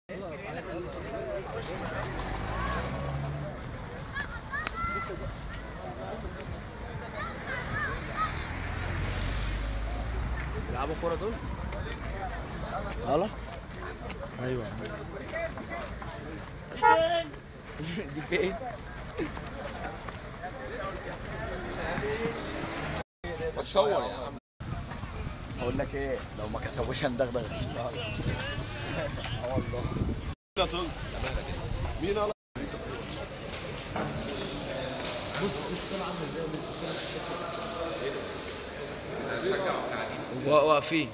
بيلعبوا كوره دول غلط ايوه دي فين بتصور يا عم اقول لك ايه لو ما كسبوش هندغدغ اه والله مين على واقفين